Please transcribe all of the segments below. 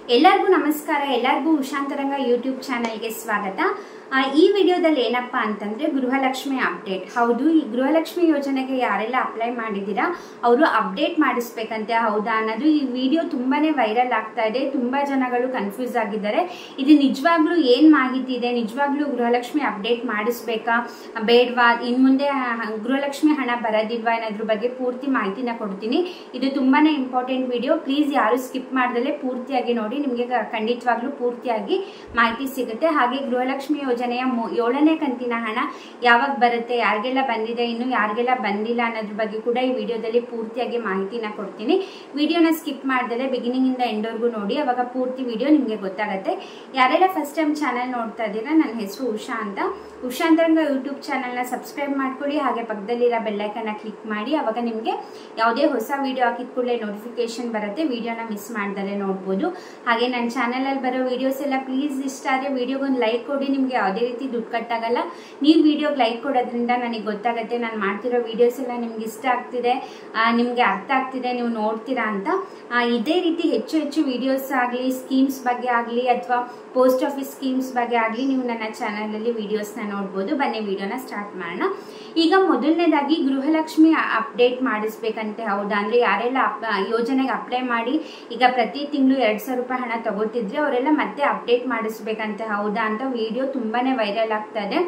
ಎಲ್ಲರಿಗೂ ನಮಸ್ಕಾರ ಎಲ್ಲರಿಗೂ ಉಷಾಂತರಂಗ ಯೂಟ್ಯೂಬ್ ಚಾನಲ್ಗೆ ಸ್ವಾಗತ ಆ, ಈ ವಿಡಿಯೋದಲ್ಲಿ ಏನಪ್ಪ ಅಂತಂದ್ರೆ ಗೃಹಲಕ್ಷ್ಮಿ ಅಪ್ಡೇಟ್ ಹೌದು ಈ ಗೃಹಲಕ್ಷ್ಮಿ ಯೋಜನೆಗೆ ಯಾರೆಲ್ಲ ಅಪ್ಲೈ ಮಾಡಿದ್ದೀರಾ ಅವರು ಅಪ್ಡೇಟ್ ಮಾಡಿಸ್ಬೇಕಂತೆ ಹೌದಾ ಅನ್ನೋದು ಈ ವಿಡಿಯೋ ತುಂಬಾನೇ ವೈರಲ್ ಆಗ್ತಾ ಇದೆ ತುಂಬಾ ಜನಗಳು ಕನ್ಫ್ಯೂಸ್ ಆಗಿದ್ದಾರೆ ಇದು ನಿಜವಾಗ್ಲೂ ಏನ್ ಮಾಹಿತಿ ಇದೆ ನಿಜವಾಗ್ಲೂ ಗೃಹಲಕ್ಷ್ಮಿ ಅಪ್ಡೇಟ್ ಮಾಡಿಸ್ಬೇಕಾ ಬೇಡವಾ ಇನ್ ಮುಂದೆ ಆ, ಗೃಹಲಕ್ಷ್ಮಿ ಹಣ ಬರೋದಿಲ್ವಾ ಅನ್ನೋದ್ರ ಬಗ್ಗೆ ಪೂರ್ತಿ ಮಾಹಿತಿನ ಕೊಡ್ತೀನಿ ಇದು ತುಂಬಾನೇ ಇಂಪಾರ್ಟೆಂಟ್ ವಿಡಿಯೋ ಪ್ಲೀಸ್ ಯಾರು ಸ್ಕಿಪ್ ಮಾಡ್ದಲೆ ಪೂರ್ತಿಯಾಗಿ ನೋಡಿ ನಿಮಗೆ ಖಂಡಿತವಾಗ್ಲೂ ಪೂರ್ತಿಯಾಗಿ ಮಾಹಿತಿ ಸಿಗುತ್ತೆ ಹಾಗೆ ಗೃಹಲಕ್ಷ್ಮಿ ಯೋಜನೆಯ ಮೂ- ಏಳನೇ ಕಂತಿನ ಹಣ ಯಾವಾಗ ಬರುತ್ತೆ ಯಾರಿಗೆಲ್ಲ ಬಂದಿದೆ ಇನ್ನು ಯಾರಿಗೆಲ್ಲ ಬಂದಿಲ್ಲ ಅನ್ನೋದ್ರ ಬಗ್ಗೆ ಕೂಡ ಈ ವಿಡಿಯೋದಲ್ಲಿ ಪೂರ್ತಿಯಾಗಿ ಮಾಹಿತಿನ ಕೊಡ್ತೀನಿ ವಿಡಿಯೋನ ಸ್ಕಿಪ್ ಮಾಡ್ದಲೆ ಬಿಗಿನಿಂಗ್ ಇಂದ ಎಂಡ್ವರೆಗೂ ನೋಡಿ ಅವಾಗ ಪೂರ್ತಿ ವಿಡಿಯೋ ನಿಮಗೆ ಗೊತ್ತಾಗುತ್ತೆ ಯಾರೆಲ್ಲ ಫಸ್ಟ್ ಟೈಮ್ ಚಾನಲ್ ನೋಡ್ತಾ ಇದ್ದೀರಾ ನನ್ನ ಹೆಸರು ಉಷಾ ಅಂತ ಉಷಾಂತರಂಗ ಯೂಟ್ಯೂಬ್ ಚಾನಲ್ನ ಸಬ್ಸ್ಕ್ರೈಬ್ ಮಾಡ್ಕೊಳ್ಳಿ ಹಾಗೆ ಪಕ್ಕದಲ್ಲಿರೋ ಬೆಲ್ಲೈಕನ್ನ ಕ್ಲಿಕ್ ಮಾಡಿ ಅವಾಗ ನಿಮಗೆ ಯಾವುದೇ ಹೊಸ ವಿಡಿಯೋ ಹಾಕಿದ ಕೂಡಲೇ ನೋಟಿಫಿಕೇಶನ್ ಬರುತ್ತೆ ವಿಡಿಯೋನ ಮಿಸ್ ಮಾಡ್ದಲೇ ನೋಡ್ಬೋದು ಹಾಗೆ ನನ್ನ ಚಾನಲಲ್ಲಿ ಬರೋ ವಿಡಿಯೋಸ್ ಎಲ್ಲ ಪ್ಲೀಸ್ ಇಷ್ಟ ಆದರೆ ವಿಡಿಯೋಗೊಂದು ಲೈಕ್ ಕೊಡಿ ನಿಮಗೆ ಯಾವುದೇ ರೀತಿ ದುಡ್ಡು ಕಟ್ಟಾಗಲ್ಲ ನೀವು ವಿಡಿಯೋಗೆ ಲೈಕ್ ಕೊಡೋದ್ರಿಂದ ನನಗೆ ಗೊತ್ತಾಗುತ್ತೆ ನಾನು ಮಾಡ್ತಿರೋ ವಿಡಿಯೋಸ್ ಎಲ್ಲ ನಿಮ್ಗೆ ಇಷ್ಟ ಆಗ್ತಿದೆ ನಿಮಗೆ ಅರ್ಥ ಆಗ್ತಿದೆ ನೀವು ನೋಡ್ತೀರಾ ಅಂತ ಆ, ಇದೇ ರೀತಿ ಹೆಚ್ಚು ಹೆಚ್ಚು ವಿಡಿಯೋಸ್ ಆಗಲಿ ಸ್ಕೀಮ್ಸ್ ಬಗ್ಗೆ ಆಗಲಿ ಅಥವಾ ಪೋಸ್ಟ್ ಆಫೀಸ್ ಸ್ಕೀಮ್ಸ್ ಬಗ್ಗೆ ಆಗಲಿ ನೀವು ನನ್ನ ಚಾನಲಲ್ಲಿ ವಿಡಿಯೋಸ್ನ ನೋಡ್ಬೋದು ಬನ್ನಿ ವಿಡಿಯೋನ ಸ್ಟಾರ್ಟ್ ಮಾಡೋಣ ಈಗ ಮೊದಲನೇದಾಗಿ ಗೃಹಲಕ್ಷ್ಮಿ ಅಪ್ಡೇಟ್ ಮಾಡಿಸ್ಬೇಕಂತೆ ಹೌದಾ ಅಂದ್ರೆ ಯಾರೆಲ್ಲ ಅಪ್- ಯೋಜನೆಗೆ ಅಪ್ಲೈ ಮಾಡಿ ಈಗ ಪ್ರತಿ ತಿಂಗಳು ಎರಡ್ ಸಾವಿರ ರೂಪಾಯಿ ಹಣ ತಗೋತಿದ್ರೆ ಅವರೆಲ್ಲ ಮತ್ತೆ ಅಪ್ಡೇಟ್ ಮಾಡಿಸ್ಬೇಕಂತೆ ಹೌದಾ ಅಂತ ವಿಡಿಯೋ ತುಂಬಾನೇ ವೈರಲ್ ಆಗ್ತಾ ಇದೆ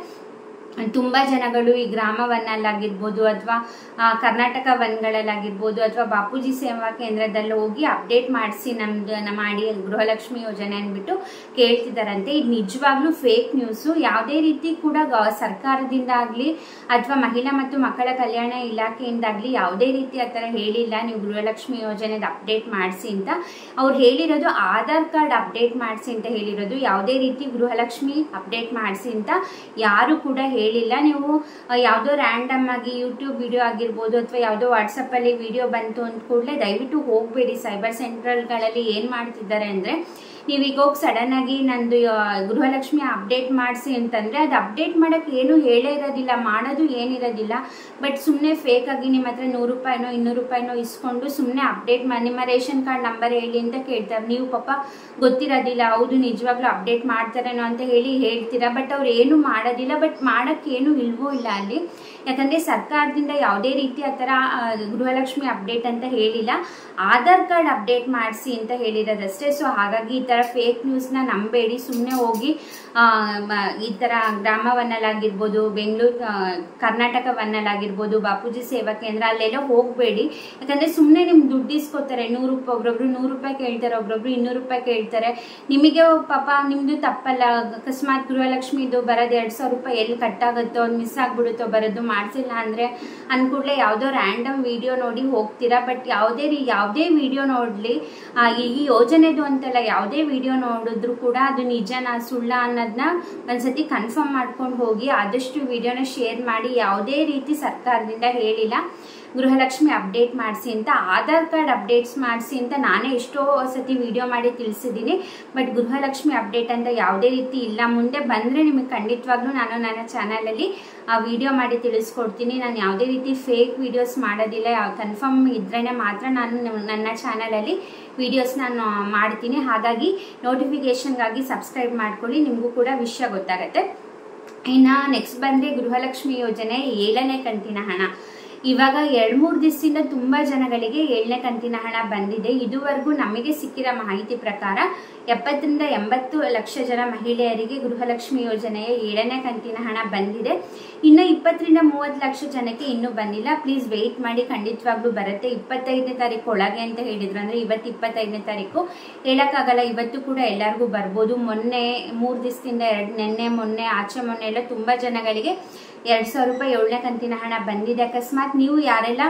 ತುಂಬ ಜನಗಳು ಈ ಗ್ರಾಮ ವನ್ನಲ್ಲಾಗಿರ್ಬೋದು ಅಥವಾ ಕರ್ನಾಟಕ ವನ್ಗಳಲ್ಲಾಗಿರ್ಬೋದು ಅಥವಾ ಬಾಪೂಜಿ ಸೇವಾ ಕೇಂದ್ರದಲ್ಲಿ ಹೋಗಿ ಅಪ್ಡೇಟ್ ಮಾಡಿಸಿ ನಮ್ದು ನಮ್ಮ ಮಾಡಿ ಗೃಹಲಕ್ಷ್ಮಿ ಯೋಜನೆ ಅಂದ್ಬಿಟ್ಟು ಕೇಳ್ತಿದಾರಂತೆ ಇದು ನಿಜವಾಗ್ಲೂ ಫೇಕ್ ನ್ಯೂಸು ಯಾವುದೇ ರೀತಿ ಕೂಡ ಗ- ಸರ್ಕಾರದಿಂದ ಆಗಲಿ ಅಥವಾ ಮಹಿಳಾ ಮತ್ತು ಮಕ್ಕಳ ಕಲ್ಯಾಣ ಇಲಾಖೆಯಿಂದಾಗಲಿ ಯಾವುದೇ ರೀತಿ ಆ ಥರ ಹೇಳಿಲ್ಲ ನೀವು ಗೃಹಲಕ್ಷ್ಮಿ ಯೋಜನೆದ ಅಪ್ಡೇಟ್ ಮಾಡಿಸಿ ಅಂತ ಅವ್ರು ಹೇಳಿರೋದು ಆಧಾರ್ ಕಾರ್ಡ್ ಅಪ್ಡೇಟ್ ಮಾಡಿಸಿ ಅಂತ ಹೇಳಿರೋದು ಯಾವುದೇ ರೀತಿ ಗೃಹಲಕ್ಷ್ಮಿ ಅಪ್ಡೇಟ್ ಮಾಡಿಸಿ ಅಂತ ಯಾರು ಕೂಡ ಹೇಳಿಲ್ಲ ನೀವು ಆ, ಯಾವುದೋ ರ್ಯಾಂಡಮ್ ಆಗಿ ಯೂಟ್ಯೂಬ್ ವಿಡಿಯೋ ಆಗಿರ್ಬೋದು ಅಥವಾ ಯಾವುದೋ ವಾಟ್ಸಪ್ಪಲ್ಲಿ ವಿಡಿಯೋ ಬಂತು ಅಂದ ಕೂಡಲೇ ದಯವಿಟ್ಟು ಹೋಗಬೇಡಿ ಸೈಬರ್ ಸೆಂಟ್ರಲ್ಗಳಲ್ಲಿ ಏನು ಮಾಡ್ತಿದ್ದಾರೆ ಅಂದರೆ ನೀವೀಗ ಹೋಗಿ ಸಡನ್ ಆಗಿ ನಂದು ಆ, ಗೃಹಲಕ್ಷ್ಮಿ ಅಪ್ಡೇಟ್ ಮಾಡಿಸಿ ಅಂತಂದ್ರೆ ಅದು ಅಪ್ಡೇಟ್ ಮಾಡಕ್ಕೆ ಏನು ಹೇಳೇ ಇರೋದಿಲ್ಲ ಮಾಡೋದು ಏನಿರೋದಿಲ್ಲ ಬಟ್ ಸುಮ್ಮನೆ ಫೇಕ್ ಆಗಿ ನಿಮ್ಮ ಹತ್ರ ನೂರು ರೂಪಾಯಿನೋ ಇನ್ನೂರು ರೂಪಾಯಿನೋ ಇಸ್ಕೊಂಡು ಸುಮ್ಮನೆ ಅಪ್ಡೇಟ್ ಮಾಡಿ ನಿಮ್ಮ ರೇಷನ್ ಕಾರ್ಡ್ ನಂಬರ್ ಹೇಳಿ ಅಂತ ಕೇಳ್ತಾರೆ ನೀವು ಪಾಪ ಗೊತ್ತಿರೋದಿಲ್ಲ ಹೌದು ನಿಜವಾಗ್ಲೂ ಅಪ್ಡೇಟ್ ಮಾಡ್ತಾರೇನೋ ಅಂತ ಹೇಳಿ ಹೇಳ್ತೀರಾ ಬಟ್ ಅವ್ರು ಏನು ಮಾಡೋದಿಲ್ಲ ಬಟ್ ಮಾಡಕ್ಕೆ ಏನು ಇಲ್ವೋ ಇಲ್ಲ ಅಲ್ಲಿ ಯಾಕಂದ್ರೆ ಸರ್ಕಾರದಿಂದ ಯಾವುದೇ ರೀತಿ ಆ ಥರ ಆ, ಗೃಹಲಕ್ಷ್ಮಿ ಅಪ್ಡೇಟ್ ಅಂತ ಹೇಳಿಲ್ಲ ಆಧಾರ್ ಕಾರ್ಡ್ ಅಪ್ಡೇಟ್ ಮಾಡಿಸಿ ಅಂತ ಹೇಳಿರೋದಷ್ಟೇ ಸೊ ಹಾಗಾಗಿ ಈ ಥರ ಫೇಕ್ ನ್ಯೂಸ್ನ ನಂಬೇಡಿ ಸುಮ್ಮನೆ ಹೋಗಿ ಆ, ಮ- ಈ ಥರ ಗ್ರಾಮವನ್ನಲ್ಲಾಗಿರ್ಬೋದು ಬೆಂಗಳೂರು ಆ, ಕರ್ನಾಟಕ ವನ್ನಲ್ಲಾಗಿರ್ಬೋದು ಬಾಪೂಜಿ ಸೇವಾ ಕೇಂದ್ರ ಅಲ್ಲೆಲ್ಲ ಹೋಗಬೇಡಿ ಯಾಕಂದ್ರೆ ಸುಮ್ಮನೆ ನಿಮ್ಗೆ ದುಡ್ಡು ಇಸ್ಕೋತಾರೆ ನೂರು ರೂಪಾಯಿ ಒಬ್ರೊಬ್ರು ನೂರು ರೂಪಾಯಿ ಕೇಳ್ತಾರೆ ಒಬ್ರೊಬ್ರು ಇನ್ನೂರು ರೂಪಾಯಿ ಕೇಳ್ತಾರೆ ನಿಮಗೆ ಪಾಪ ನಿಮ್ದು ತಪ್ಪಲ್ಲ ಅಕಸ್ಮಾತ್ ಗೃಹಲಕ್ಷ್ಮಿದು ಬರೋದು ಎರಡು ಸಾವಿರ ರೂಪಾಯಿ ಎಲ್ಲಿ ಕಟ್ಟಾಗುತ್ತೋ ಮಿಸ್ ಆಗ್ಬಿಡುತ್ತೋ ಬರೋದು ಮಾಡಿಸಿಲ್ಲ ಅಂದ್ರೆ ಅನ್ಕೂಡ್ಲೆ ಯಾವುದೋ ರ್ಯಾಂಡಮ್ ವಿಡಿಯೋ ನೋಡಿ ಹೋಗ್ತೀರಾ ಬಟ್ ಯಾವುದೇ ರೀ ಯಾವುದೇ ವಿಡಿಯೋ ನೋಡಲಿ ಈ ಈ ಯೋಜನೆದು ಅಂತಲ್ಲ ಯಾವುದೇ ವಿಡಿಯೋ ನೋಡಿದ್ರು ಕೂಡ ಅದು ನಿಜನಾ ಸುಳ್ಳ ಅನ್ನೋದನ್ನ ಒಂದ್ಸತಿ ಕನ್ಫರ್ಮ್ ಮಾಡ್ಕೊಂಡು ಹೋಗಿ ಆದಷ್ಟು ವಿಡಿಯೋನ ಶೇರ್ ಮಾಡಿ ಯಾವುದೇ ರೀತಿ ಸರ್ಕಾರದಿಂದ ಹೇಳಿಲ್ಲ ಗೃಹಲಕ್ಷ್ಮಿ ಅಪ್ಡೇಟ್ ಮಾಡಿಸಿ ಅಂತ ಆಧಾರ್ ಕಾರ್ಡ್ ಅಪ್ಡೇಟ್ಸ್ ಮಾಡಿಸಿ ಅಂತ ನಾನೇ ಎಷ್ಟೋ ಸತಿ ವಿಡಿಯೋ ಮಾಡಿ ತಿಳಿಸಿದ್ದೀನಿ ಬಟ್ ಗೃಹಲಕ್ಷ್ಮಿ ಅಪ್ಡೇಟ್ ಅಂತ ಯಾವುದೇ ರೀತಿ ಇಲ್ಲ ಮುಂದೆ ಬಂದರೆ ನಿಮಗೆ ಖಂಡಿತವಾಗ್ಲೂ ನಾನು ನನ್ನ ಚಾನಲಲ್ಲಿ ಆ ವಿಡಿಯೋ ಮಾಡಿ ತಿಳಿಸ್ಕೊಡ್ತೀನಿ ನಾನು ಯಾವುದೇ ರೀತಿ ಫೇಕ್ ವಿಡಿಯೋಸ್ ಮಾಡೋದಿಲ್ಲ ಕನ್ಫರ್ಮ್ ಇದ್ರೇ ಮಾತ್ರ ನಾನು ನ- ನನ್ನ ಚಾನಲಲ್ಲಿ ವಿಡಿಯೋಸ್ ನಾನು ಮಾಡ್ತೀನಿ ಹಾಗಾಗಿ ನೋಟಿಫಿಕೇಷನ್ಗಾಗಿ ಸಬ್ಸ್ಕ್ರೈಬ್ ಮಾಡ್ಕೊಳ್ಳಿ ನಿಮಗೂ ಕೂಡ ವಿಷಯ ಗೊತ್ತಾಗುತ್ತೆ ಇನ್ನು ನೆಕ್ಸ್ಟ್ ಬಂದರೆ ಗೃಹಲಕ್ಷ್ಮಿ ಯೋಜನೆ ಏಳನೇ ಕಂತಿನ ಹಣ ಇವಾಗ ಎರಡು ಮೂರು ದಿವಸದಿಂದ ತುಂಬ ಜನಗಳಿಗೆ ಏಳನೇ ಕಂತಿನ ಹಣ ಬಂದಿದೆ ಇದುವರೆಗೂ ನಮಗೆ ಸಿಕ್ಕಿರೋ ಮಾಹಿತಿ ಪ್ರಕಾರ ಎಪ್ಪತ್ತರಿಂದ ಎಂಬತ್ತು ಲಕ್ಷ ಜನ ಮಹಿಳೆಯರಿಗೆ ಗೃಹಲಕ್ಷ್ಮಿ ಯೋಜನೆಯ ಏಳನೇ ಕಂತಿನ ಹಣ ಬಂದಿದೆ ಇನ್ನು ಇಪ್ಪತ್ತರಿಂದ ಮೂವತ್ತು ಲಕ್ಷ ಜನಕ್ಕೆ ಇನ್ನೂ ಬಂದಿಲ್ಲ ಪ್ಲೀಸ್ ವೆಯ್ಟ್ ಮಾಡಿ ಖಂಡಿತವಾಗ್ಲೂ ಬರುತ್ತೆ ಇಪ್ಪತ್ತೈದನೇ ತಾರೀಕು ಒಳಗೆ ಅಂತ ಹೇಳಿದ್ರು ಅಂದರೆ ಇವತ್ತು ಇಪ್ಪತ್ತೈದನೇ ತಾರೀಕು ಹೇಳೋಕ್ಕಾಗಲ್ಲ ಇವತ್ತು ಕೂಡ ಎಲ್ಲರಿಗೂ ಬರ್ಬೋದು ಮೊನ್ನೆ ಮೂರು ದಿವಸದಿಂದ ಎರಡು ನಿನ್ನೆ ಮೊನ್ನೆ ಆಚೆ ಮೊನ್ನೆ ಎಲ್ಲ ತುಂಬ ಜನಗಳಿಗೆ ಎರಡು ಸಾವಿರ ರೂಪಾಯಿ ಏಳನೇ ಕಂತಿನ ಹಣ ಬಂದಿದೆ ಅಕಸ್ಮಾತ್ ನೀವು ಯಾರೆಲ್ಲ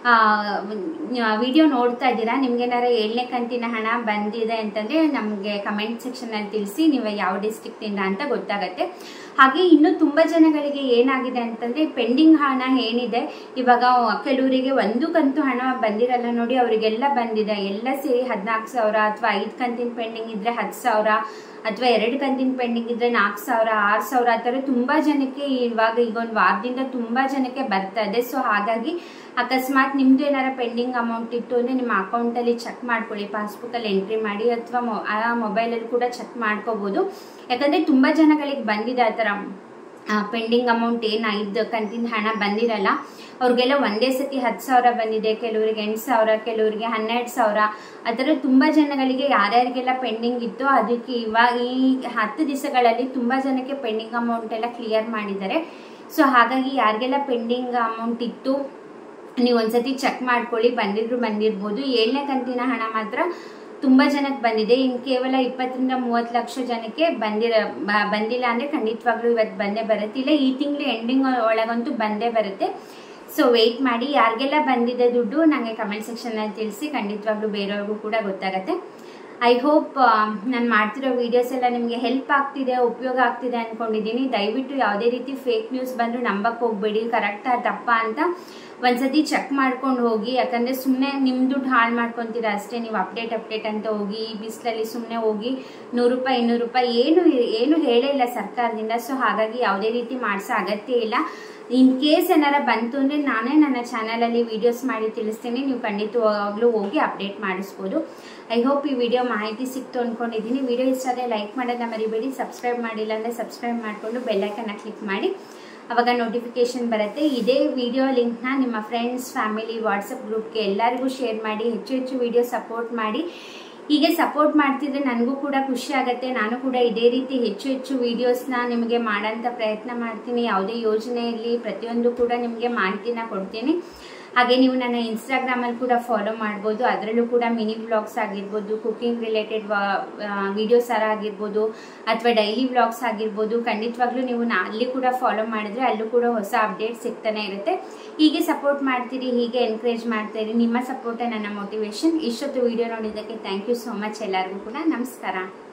ವಿಡಿಯೋ ನೋಡ್ತಾ ಇದ್ದೀರಾ ನಿಮ್ಗೇನಾರ ಏಳನೇ ಕಂತಿನ ಹಣ ಬಂದಿದೆ ಅಂತಂದ್ರೆ ನಮಗೆ ಕಮೆಂಟ್ ಸೆಕ್ಷನಲ್ಲಿ ತಿಳಿಸಿ ನೀವು ಯಾವ ಡಿಸ್ಟ್ರಿಕ್ಟಿಂದ ಅಂತ ಗೊತ್ತಾಗತ್ತೆ ಹಾಗೆ ಇನ್ನು ತುಂಬ ಜನಗಳಿಗೆ ಏನಾಗಿದೆ ಅಂತಂದ್ರೆ ಪೆಂಡಿಂಗ್ ಹಣ ಏನಿದೆ ಇವಾಗ ಕೆಲವರಿಗೆ ಒಂದು ಕಂತು ಹಣ ಬಂದಿರಲ್ಲ ನೋಡಿ ಅವರಿಗೆಲ್ಲ ಬಂದಿದೆ ಎಲ್ಲ ಸೇರಿ ಹದಿನಾಲ್ಕು ಸಾವಿರ ಅಥವಾ ಐದು ಕಂತಿನ ಪೆಂಡಿಂಗ್ ಇದ್ರೆ ಹತ್ತು ಸಾವಿರ ಅಥವಾ ಎರಡು ಕಂತಿನ ಪೆಂಡಿಂಗ್ ಇದ್ರೆ ನಾಲ್ಕು ಸಾವಿರ ಆರು ಸಾವಿರ ಆ ಥರ ತುಂಬ ಜನಕ್ಕೆ ಇವಾಗ ಈಗ ಒಂದು ವಾರದಿಂದ ತುಂಬ ಜನಕ್ಕೆ ಬರ್ತಾ ಇದೆ ಸೊ ಹಾಗಾಗಿ ಅಕಸ್ಮಾತ್ ನಿಮ್ಮದು ಏನಾರ ಪೆಂಡಿಂಗ್ ಅಮೌಂಟ್ ಇತ್ತು ಅಂದರೆ ನಿಮ್ಮ ಅಕೌಂಟಲ್ಲಿ ಚೆಕ್ ಮಾಡ್ಕೊಳ್ಳಿ ಪಾಸ್ಬುಕ್ಕಲ್ಲಿ ಎಂಟ್ರಿ ಮಾಡಿ ಅಥವಾ ಮೊ ಆ ಮೊಬೈಲಲ್ಲಿ ಕೂಡ ಚೆಕ್ ಮಾಡ್ಕೋಬೋದು ಯಾಕಂದರೆ ತುಂಬ ಜನಗಳಿಗೆ ಬಂದಿದೆ ಆ ಥರ ಪೆಂಡಿಂಗ್ ಅಮೌಂಟ್ ಏನು ಐದು ಕಂತಿನ ಹಣ ಬಂದಿರಲ್ಲ ಅವ್ರಿಗೆಲ್ಲ ಒಂದೇ ಸತಿ ಹತ್ತು ಸಾವಿರ ಬಂದಿದೆ ಕೆಲವರಿಗೆ ಎಂಟು ಸಾವಿರ ಕೆಲವರಿಗೆ ಹನ್ನೆರಡು ಸಾವಿರ ಆ ಥರ ತುಂಬ ಜನಗಳಿಗೆ ಯಾರ್ಯಾರಿಗೆಲ್ಲ ಪೆಂಡಿಂಗ್ ಇತ್ತು ಅದಕ್ಕೆ ಇವಾಗ ಈ ಹತ್ತು ದಿವಸಗಳಲ್ಲಿ ತುಂಬ ಜನಕ್ಕೆ ಪೆಂಡಿಂಗ್ ಅಮೌಂಟ್ ಎಲ್ಲ ಕ್ಲಿಯರ್ ಮಾಡಿದ್ದಾರೆ ಸೊ ಹಾಗಾಗಿ ಯಾರಿಗೆಲ್ಲ ಪೆಂಡಿಂಗ್ ಅಮೌಂಟ್ ಇತ್ತು ನೀವು ಒಂದ್ಸತಿ ಚೆಕ್ ಮಾಡ್ಕೊಳ್ಳಿ ಬಂದಿದ್ರು ಬಂದಿರ್ಬೋದು ಏಳನೇ ಕಂತಿನ ಹಣ ಮಾತ್ರ ತುಂಬ ಜನಕ್ಕೆ ಬಂದಿದೆ ಇನ್ನು ಕೇವಲ ಇಪ್ಪತ್ತರಿಂದ ಮೂವತ್ತು ಲಕ್ಷ ಜನಕ್ಕೆ ಬಂದಿರ ಬ- ಬಂದಿಲ್ಲ ಅಂದರೆ ಖಂಡಿತವಾಗ್ಲೂ ಇವತ್ತು ಬಂದೇ ಬರುತ್ತೆ ಇಲ್ಲ ಈ ತಿಂಗಳು ಎಂಡಿಂಗ್ ಒಳಗಂತೂ ಬಂದೇ ಬರುತ್ತೆ ಸೊ ವೆಯ್ಟ್ ಮಾಡಿ ಯಾರಿಗೆಲ್ಲ ಬಂದಿದೆ ದುಡ್ಡು ನನಗೆ ಕಮೆಂಟ್ ಸೆಕ್ಷನಲ್ಲಿ ತಿಳಿಸಿ ಖಂಡಿತವಾಗ್ಲೂ ಬೇರೆಯವ್ರಿಗೂ ಕೂಡ ಗೊತ್ತಾಗುತ್ತೆ ಐ ಹೋಪ್ ನಾನು ಮಾಡ್ತಿರೋ ವೀಡಿಯೋಸ್ ಎಲ್ಲ ನಿಮಗೆ ಹೆಲ್ಪ್ ಆಗ್ತಿದೆ ಉಪಯೋಗ ಆಗ್ತಿದೆ ಅಂದ್ಕೊಂಡಿದ್ದೀನಿ ದಯವಿಟ್ಟು ಯಾವುದೇ ರೀತಿ ಫೇಕ್ ನ್ಯೂಸ್ ಬಂದರೂ ನಂಬಕ್ಕೆ ಹೋಗಬೇಡಿ ಕರೆಕ್ಟಾ ತಪ್ಪಾ ಅಂತ ಒಂದ್ಸತಿ ಚೆಕ್ ಮಾಡ್ಕೊಂಡು ಹೋಗಿ ಯಾಕಂದರೆ ಸುಮ್ಮನೆ ನಿಮ್ಮ ದುಡ್ಡು ಹಾಳು ಮಾಡ್ಕೊತೀರಾ ಅಷ್ಟೇ ನೀವು ಅಪ್ಡೇಟ್ ಅಪ್ಡೇಟ್ ಅಂತ ಹೋಗಿ ಈ ಬಿಸಿಲಲ್ಲಿ ಸುಮ್ಮನೆ ಹೋಗಿ ನೂರು ರೂಪಾಯಿ ಇನ್ನೂರು ರೂಪಾಯಿ ಏನು ಏನು ಹೇಳೇ ಇಲ್ಲ ಸರ್ಕಾರದಿಂದ ಸೊ ಹಾಗಾಗಿ ಯಾವುದೇ ರೀತಿ ಮಾಡಿಸೋ ಅಗತ್ಯ ಇಲ್ಲ ಇನ್ ಕೇಸ್ ಏನಾರ ಬಂತು ಅಂದರೆ ನಾನೇ ನನ್ನ ಚಾನಲಲ್ಲಿ ವೀಡಿಯೋಸ್ ಮಾಡಿ ತಿಳಿಸ್ತೀನಿ ನೀವು ಖಂಡಿತವಾಗ್ಲೂ ಹೋಗಿ ಅಪ್ಡೇಟ್ ಮಾಡಿಸ್ಬೋದು ಐ ಹೋಪ್ ಈ ವಿಡಿಯೋ ಮಾಹಿತಿ ಸಿಕ್ತು ಅಂದ್ಕೊಂಡಿದ್ದೀನಿ ವಿಡಿಯೋ ಇಷ್ಟ ಆದರೆ ಲೈಕ್ ಮಾಡೋದನ್ನ ಮರಿಬೇಡಿ ಸಬ್ಸ್ಕ್ರೈಬ್ ಮಾಡಿಲ್ಲ ಅಂದರೆ ಸಬ್ಸ್ಕ್ರೈಬ್ ಮಾಡಿಕೊಂಡು ಬೆಲ್ಲೈಕನ್ನ ಕ್ಲಿಕ್ ಮಾಡಿ ಅವಾಗ ನೋಟಿಫಿಕೇಶನ್ ಬರುತ್ತೆ ಇದೇ ವಿಡಿಯೋ ಲಿಂಕ್ನ ನಿಮ್ಮ ಫ್ರೆಂಡ್ಸ್ ಫ್ಯಾಮಿಲಿ ವಾಟ್ಸಪ್ ಗ್ರೂಪ್ಗೆ ಎಲ್ಲರಿಗೂ ಶೇರ್ ಮಾಡಿ ಹೆಚ್ಚು ಹೆಚ್ಚು ವಿಡಿಯೋ ಸಪೋರ್ಟ್ ಮಾಡಿ ಹೀಗೆ ಸಪೋರ್ಟ್ ಮಾಡ್ತಿದ್ರೆ ನನಗೂ ಕೂಡ ಖುಷಿ ಆಗುತ್ತೆ ನಾನು ಕೂಡ ಇದೇ ರೀತಿ ಹೆಚ್ಚು ಹೆಚ್ಚು ವೀಡಿಯೋಸ್ನ ನಿಮಗೆ ಮಾಡೋಂಥ ಪ್ರಯತ್ನ ಮಾಡ್ತೀನಿ ಯಾವುದೇ ಯೋಜನೆ ಇರಲಿ ಪ್ರತಿಯೊಂದು ಕೂಡ ನಿಮಗೆ ಮಾಹಿತಿನ ಕೊಡ್ತೀನಿ ಹಾಗೆ ನೀವು ನನ್ನ ಇನ್ಸ್ಟಾಗ್ರಾಮಲ್ಲಿ ಕೂಡ ಫಾಲೋ ಮಾಡ್ಬೋದು ಅದರಲ್ಲೂ ಕೂಡ ಮಿನಿ ವ್ಲಾಗ್ಸ್ ಆಗಿರ್ಬೋದು ಕುಕಿಂಗ್ ರಿಲೇಟೆಡ್ ವಿಡಿಯೋಸ್ ಅರ ಆಗಿರ್ಬೋದು ಅಥವಾ ಡೈಲಿ ವ್ಲಾಗ್ಸ್ ಆಗಿರ್ಬೋದು ಖಂಡಿತವಾಗ್ಲೂ ನೀವು ನಾ ಅಲ್ಲಿ ಕೂಡ ಫಾಲೋ ಮಾಡಿದ್ರೆ ಅಲ್ಲೂ ಕೂಡ ಹೊಸ ಅಪ್ಡೇಟ್ ಸಿಗ್ತಾನೆ ಇರುತ್ತೆ ಹೀಗೆ ಸಪೋರ್ಟ್ ಮಾಡ್ತೀರಿ ಹೀಗೆ ಎನ್ಕರೇಜ್ ಮಾಡ್ತೀರಿ ನಿಮ್ಮ ಸಪೋರ್ಟೇ ನನ್ನ ಮೋಟಿವೇಶನ್ ಇಷ್ಟೊತ್ತು ವಿಡಿಯೋ ನೋಡಿದ್ದಕ್ಕೆ ಥ್ಯಾಂಕ್ ಯು ಸೋ ಮಚ್ ಎಲ್ಲರಿಗೂ ಕೂಡ ನಮಸ್ಕಾರ